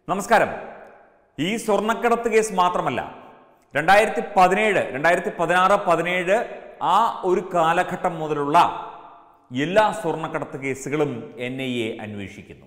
നമസ്കാരം ഈ സ്വർണ്ണക്കടത്ത് കേസ് മാത്രമല്ല രണ്ടായിരത്തി പതിനേഴ് രണ്ടായിരത്തി പതിനാറ് പതിനേഴ് ആ ഒരു കാലഘട്ടം മുതലുള്ള എല്ലാ സ്വർണ്ണക്കടത്ത് കേസുകളും എൻ ഐ എ അന്വേഷിക്കുന്നു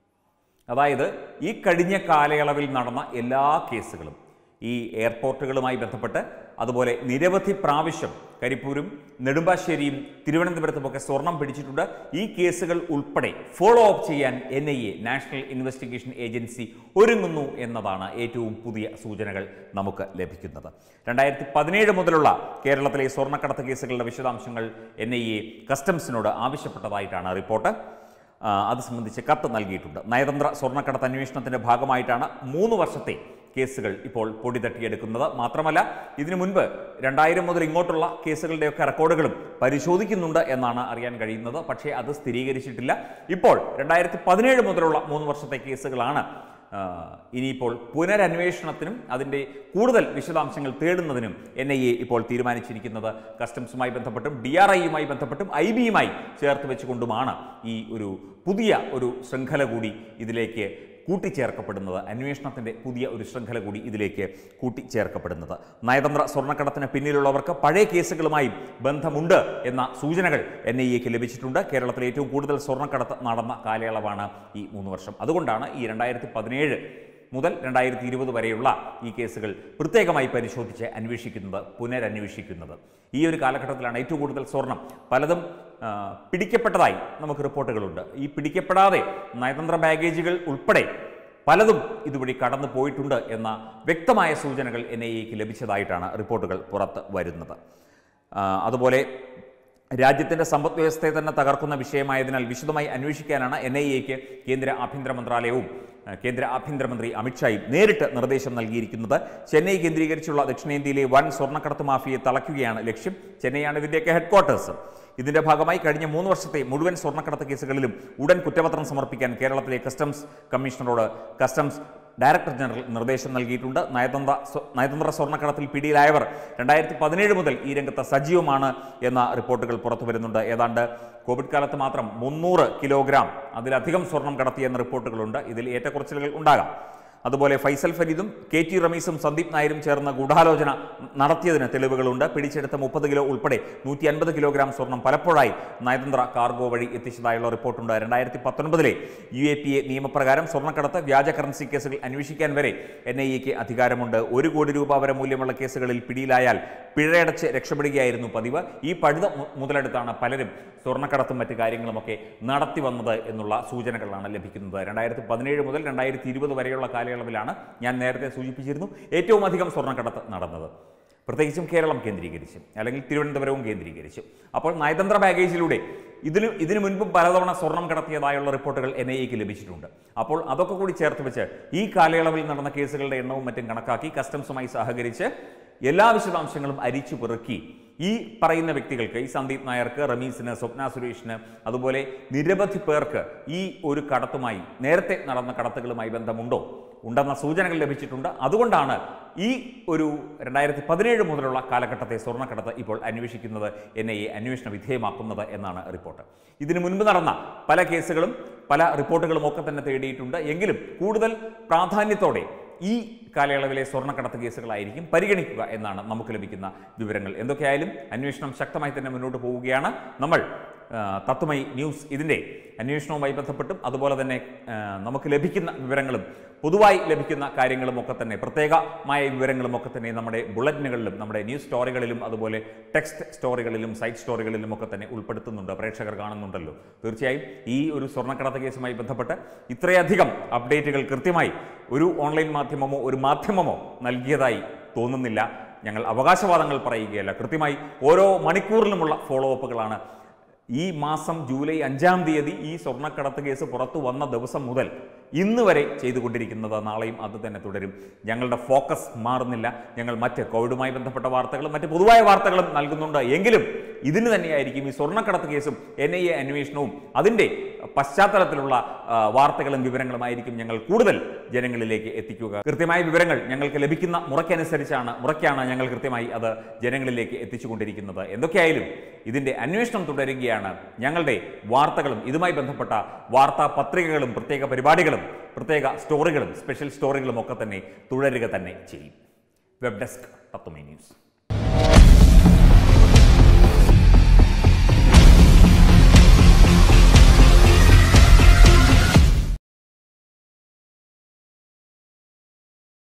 അതായത് ഈ കഴിഞ്ഞ കാലയളവിൽ നടന്ന എല്ലാ കേസുകളും ഈ എയർപോർട്ടുകളുമായി ബന്ധപ്പെട്ട് അതുപോലെ നിരവധി പ്രാവശ്യം കരിപ്പൂരും നെടുമ്പാശ്ശേരിയും തിരുവനന്തപുരത്തുമൊക്കെ സ്വർണം പിടിച്ചിട്ടുണ്ട് ഈ കേസുകൾ ഉൾപ്പെടെ ഫോളോ അപ്പ് ചെയ്യാൻ N I A national investigation agency ഒരുങ്ങുന്നു എന്നതാണ് ഏറ്റവും പുതിയ സൂചനകൾ നമുക്ക് ലഭിക്കുന്നത് രണ്ടായിരത്തി പതിനേഴ് മുതലുള്ള കേരളത്തിലെ സ്വർണ്ണക്കടത്ത് കേസുകളുടെ വിശദാംശങ്ങൾ എൻ ഐ എ കസ്റ്റംസിനോട് ആവശ്യപ്പെട്ടതായിട്ടാണ് റിപ്പോർട്ട് ആ, അത് സംബന്ധിച്ച് കത്ത് നൽകിയിട്ടുണ്ട് നയതന്ത്ര സ്വർണ്ണക്കടത്ത് അന്വേഷണത്തിന്റെ ഭാഗമായിട്ടാണ് മൂന്ന് വർഷത്തെ കേസുകൾ ഇപ്പോൾ പൊടി തട്ടിയെടുക്കുന്നത് മാത്രമല്ല ഇതിനു മുൻപ് രണ്ടായിരം മുതൽ ഇങ്ങോട്ടുള്ള കേസുകളുടെയൊക്കെ റെക്കോർഡുകളും പരിശോധിക്കുന്നുണ്ട് എന്നാണ് അറിയാൻ കഴിയുന്നത് പക്ഷേ അത് സ്ഥിരീകരിച്ചിട്ടില്ല ഇപ്പോൾ രണ്ടായിരത്തി പതിനേഴ് മുതലുള്ള മൂന്ന് വർഷത്തെ കേസുകളാണ് ആ, ഇനിയിപ്പോൾ പുനരന്വേഷണത്തിനും അതിൻ്റെ കൂടുതൽ വിശദാംശങ്ങൾ തേടുന്നതിനും എൻ ഐ എ ഇപ്പോൾ തീരുമാനിച്ചിരിക്കുന്നത് കസ്റ്റംസുമായി ബന്ധപ്പെട്ടും ഡി ആർ ഐയുമായി ബന്ധപ്പെട്ടും ഐ ബിയുമായി ചേർത്ത് വെച്ചുകൊണ്ടുമാണ് ഈ ഒരു പുതിയ ഒരു ശൃംഖല കൂടി ഇതിലേക്ക് കൂട്ടിച്ചേർക്കപ്പെടുന്നത് അന്വേഷണത്തിൻ്റെ പുതിയ ഒരു ശൃംഖല കൂടി ഇതിലേക്ക് കൂട്ടിച്ചേർക്കപ്പെടുന്നത് നയതന്ത്ര സ്വർണ്ണക്കടത്തിന് പിന്നിലുള്ളവർക്ക് പഴയ കേസുകളുമായി ബന്ധമുണ്ട് എന്ന സൂചനകൾ എൻ ഐ എക്ക് ലഭിച്ചിട്ടുണ്ട് കേരളത്തിൽ ഏറ്റവും കൂടുതൽ സ്വർണ്ണക്കടത്ത് നടന്ന കാലയളവാണ് ഈ മൂന്ന് വർഷം അതുകൊണ്ടാണ് ഈ രണ്ടായിരത്തി പതിനേഴ് മുതൽ രണ്ടായിരത്തി ഇരുപത് വരെയുള്ള ഈ കേസുകൾ പ്രത്യേകമായി പരിശോധിച്ച് അന്വേഷിക്കുന്നത് പുനരന്വേഷിക്കുന്നത് ഈ ഒരു കാലഘട്ടത്തിലാണ് ഏറ്റവും കൂടുതൽ സ്വർണം പലതും ആ, പിടിക്കപ്പെട്ടതായി നമുക്ക് റിപ്പോർട്ടുകളുണ്ട് ഈ പിടിക്കപ്പെടാതെ നയതന്ത്ര ബാഗേജുകൾ ഉൾപ്പെടെ പലതും ഇതുവഴി കടന്നു പോയിട്ടുണ്ട് എന്ന വ്യക്തമായ സൂചനകൾ എൻ ഐ എക്ക് ലഭിച്ചതായിട്ടാണ് റിപ്പോർട്ടുകൾ പുറത്ത് വരുന്നത് ആ, അതുപോലെ രാജ്യത്തിന്റെ സമ്പദ് വ്യവസ്ഥയെ തന്നെ തകർക്കുന്ന വിഷയമായതിനാൽ വിശദമായി അന്വേഷിക്കാനാണ് എൻ ഐ എക്ക് കേന്ദ്ര ആഭ്യന്തര മന്ത്രാലയവും ഏഹ്, കേന്ദ്ര ആഭ്യന്തരമന്ത്രി അമിത്ഷായും നേരിട്ട് നിർദ്ദേശം നൽകിയിരിക്കുന്നത് ചെന്നൈ കേന്ദ്രീകരിച്ചുള്ള ദക്ഷിണേന്ത്യയിലെ വൻ സ്വർണ്ണക്കടത്ത് മാഫിയെ തളയ്ക്കുകയാണ് ലക്ഷ്യം ചെന്നൈയാണ് ഇതിന്റെയൊക്കെ ഹെഡ്ക്വാർട്ടേഴ്സ് ഇതിന്റെ ഭാഗമായി കഴിഞ്ഞ മൂന്ന് വർഷത്തെ മുഴുവൻ സ്വർണ്ണക്കടത്ത് കേസുകളിലും ഉടൻ കുറ്റപത്രം സമർപ്പിക്കാൻ കേരളത്തിലെ കസ്റ്റംസ് കമ്മീഷണറോട് കസ്റ്റംസ് ഡയറക്ടർ ജനറൽ നിർദ്ദേശം നൽകിയിട്ടുണ്ട് നയതന്ത്ര സ്വ- നയതന്ത്ര സ്വർണ്ണക്കടത്തിൽ പിടിയിലായവർ രണ്ടായിരത്തി പതിനേഴ് മുതൽ ഈ രംഗത്ത് സജീവമാണ് എന്ന റിപ്പോർട്ടുകൾ പുറത്തു വരുന്നുണ്ട് ഏതാണ്ട് കോവിഡ് കാലത്ത് മാത്രം മുന്നൂറ് കിലോഗ്രാം അതിലധികം സ്വർണം കടത്തിയെന്ന റിപ്പോർട്ടുകളുണ്ട് ഇതിൽ ഏറ്റക്കുറച്ചിലുകൾ ഉണ്ടാകാം അതുപോലെ ഫൈസൽ ഫരീദും കെ ടി റമീസും സന്ദീപ് നായരും ചേർന്ന് ഗൂഢാലോചന നടത്തിയതിന് തെളിവുകളുണ്ട് പിടിച്ചെടുത്ത മുപ്പത് കിലോ ഉൾപ്പെടെ നൂറ്റി അൻപത് കിലോഗ്രാം സ്വർണം പലപ്പോഴായി നയതന്ത്ര കാർഗോ വഴി എത്തിച്ചതായുള്ള റിപ്പോർട്ടുണ്ട് രണ്ടായിരത്തി പത്തൊൻപതിലെ യു എ പി എ നിയമപ്രകാരം സ്വർണ്ണക്കടത്ത് വ്യാജ കറൻസി കേസുകൾ അന്വേഷിക്കാൻ വരെ എൻ ഐ എക്ക് അധികാരമുണ്ട് ഒരു കോടി രൂപ വരെ മൂല്യമുള്ള കേസുകളിൽ പിടിയിലായാൽ പിഴയടച്ച് രക്ഷപ്പെടുകയായിരുന്നു പതിവ് ഈ പഴുത മു- മുതലെടുത്താണ് പലരും സ്വർണ്ണക്കടത്തും മറ്റു കാര്യങ്ങളുമൊക്കെ നടത്തി വന്നത് എന്നുള്ള സൂചനകളാണ് ലഭിക്കുന്നത് രണ്ടായിരത്തി പതിനേഴ് മുതൽ രണ്ടായിരത്തി ഇരുപത് വരെയുള്ള കാലയളവിലാണ് ഞാൻ നേരത്തെ സൂചിപ്പിച്ചിരുന്നു ഏറ്റവും അധികം സ്വർണ്ണക്കടത്ത് നടന്നത് പ്രത്യേകിച്ചും കേരളം കേന്ദ്രീകരിച്ച് അല്ലെങ്കിൽ തിരുവനന്തപുരവും കേന്ദ്രീകരിച്ച് അപ്പോൾ നയതന്ത്ര ബാഗേജിലൂടെ ഇതിന് ഇതിനു മുൻപും പലതവണ സ്വർണം കടത്തിയതായുള്ള റിപ്പോർട്ടുകൾ എൻ ഐ എക്ക് ലഭിച്ചിട്ടുണ്ട് അപ്പോൾ അതൊക്കെ കൂടി ചേർത്ത് വെച്ച് ഈ കാലയളവിൽ നടന്ന കേസുകളുടെ എണ്ണവും മറ്റും കണക്കാക്കി കസ്റ്റംസുമായി സഹകരിച്ച് എല്ലാ വിശദാംശങ്ങളും അരിച്ചു പെറുക്കി ഈ പറയുന്ന വ്യക്തികൾക്ക് ഈ സന്ദീപ് നായർക്ക് റമീസിന് സ്വപ്ന സുരേഷിന് അതുപോലെ നിരവധി പേർക്ക് ഈ ഒരു കടത്തുമായി നേരത്തെ നടന്ന കടത്തുകളുമായി ബന്ധമുണ്ടോ ഉണ്ടെന്ന സൂചനകൾ ലഭിച്ചിട്ടുണ്ട് അതുകൊണ്ടാണ് ഈ ഒരു രണ്ടായിരത്തി പതിനേഴ് മുതലുള്ള കാലഘട്ടത്തെ സ്വർണ്ണക്കടത്ത് ഇപ്പോൾ അന്വേഷിക്കുന്നത് എൻ ഐ എ അന്വേഷണ വിധേയമാക്കുന്നത് എന്നാണ് റിപ്പോർട്ട് ഇതിനു മുൻപ് നടന്ന പല കേസുകളും പല റിപ്പോർട്ടുകളും ഒക്കെ തന്നെ തേടിയിട്ടുണ്ട് എങ്കിലും കൂടുതൽ പ്രാധാന്യത്തോടെ ഈ കാലയളവിലെ സ്വർണ്ണക്കടത്ത് കേസുകളായിരിക്കും പരിഗണിക്കുക എന്നാണ് നമുക്ക് ലഭിക്കുന്ന വിവരങ്ങൾ എന്തൊക്കെയായാലും അന്വേഷണം ശക്തമായി തന്നെ മുന്നോട്ട് പോവുകയാണ് നമ്മൾ ആ, തത്വമൈ ന്യൂസ് ഇതിൻ്റെ അന്വേഷണവുമായി ബന്ധപ്പെട്ടും അതുപോലെ തന്നെ ആ, നമുക്ക് ലഭിക്കുന്ന വിവരങ്ങളും പൊതുവായി ലഭിക്കുന്ന കാര്യങ്ങളും ഒക്കെ തന്നെ പ്രത്യേകമായ വിവരങ്ങളും ഒക്കെ തന്നെ നമ്മുടെ ബുള്ളറ്റിനുകളിലും നമ്മുടെ ന്യൂസ് സ്റ്റോറികളിലും അതുപോലെ ടെക്സ്റ്റ് സ്റ്റോറികളിലും സൈറ്റ് സ്റ്റോറികളിലും ഒക്കെ തന്നെ ഉൾപ്പെടുത്തുന്നുണ്ട് പ്രേക്ഷകർ കാണുന്നുണ്ടല്ലോ തീർച്ചയായും ഈ ഒരു സ്വർണ്ണക്കടത്ത് കേസുമായി ബന്ധപ്പെട്ട് ഇത്രയധികം അപ്ഡേറ്റുകൾ കൃത്യമായി ഒരു ഓൺലൈൻ മാധ്യമമോ ഒരു മാധ്യമമോ നൽകിയതായി തോന്നുന്നില്ല ഞങ്ങൾ അവകാശവാദങ്ങൾ പറയുകയല്ല കൃത്യമായി ഓരോ മണിക്കൂറിലുമുള്ള ഫോളോ അപ്പുകളാണ് ഈ മാസം ജൂലൈ അഞ്ചാം തീയതി ഈ സ്വർണ്ണക്കടത്ത് കേസ് പുറത്തു വന്ന ദിവസം മുതൽ ഇന്ന് വരെ ചെയ്തുകൊണ്ടിരിക്കുന്നത് നാളെയും അത് തന്നെ തുടരും ഞങ്ങളുടെ ഫോക്കസ് മാറുന്നില്ല ഞങ്ങൾ മറ്റ് കോവിഡുമായി ബന്ധപ്പെട്ട വാർത്തകളും മറ്റ് പൊതുവായ വാർത്തകളും നൽകുന്നുണ്ട് എങ്കിലും ഇതിന് തന്നെയായിരിക്കും ഈ സ്വർണ്ണക്കടത്ത് കേസും എൻ ഐ എ അന്വേഷണവും അതിൻ്റെ പശ്ചാത്തലത്തിലുള്ള ആ, വാർത്തകളും വിവരങ്ങളുമായിരിക്കും ഞങ്ങൾ കൂടുതൽ ജനങ്ങളിലേക്ക് എത്തിക്കുക കൃത്യമായ വിവരങ്ങൾ ഞങ്ങൾക്ക് ലഭിക്കുന്ന മുറയ്ക്കനുസരിച്ചാണ് മുറയ്ക്കാണ് ഞങ്ങൾ കൃത്യമായി അത് ജനങ്ങളിലേക്ക് എത്തിച്ചുകൊണ്ടിരിക്കുന്നത് എന്തൊക്കെയായാലും ഇതിൻ്റെ അന്വേഷണം തുടരുകയാണ് ഞങ്ങളുടെ വാർത്തകളും ഇതുമായി ബന്ധപ്പെട്ട വാർത്താ പത്രികകളും പ്രത്യേക പരിപാടികളും പ്രത്യേക സ്റ്റോറികളും സ്പെഷ്യൽ സ്റ്റോറികളും ഒക്കെ തന്നെ തുടരുക തന്നെ ചെയ്യും വെബ് ഡെസ്ക് തത്വമേ ന്യൂസ്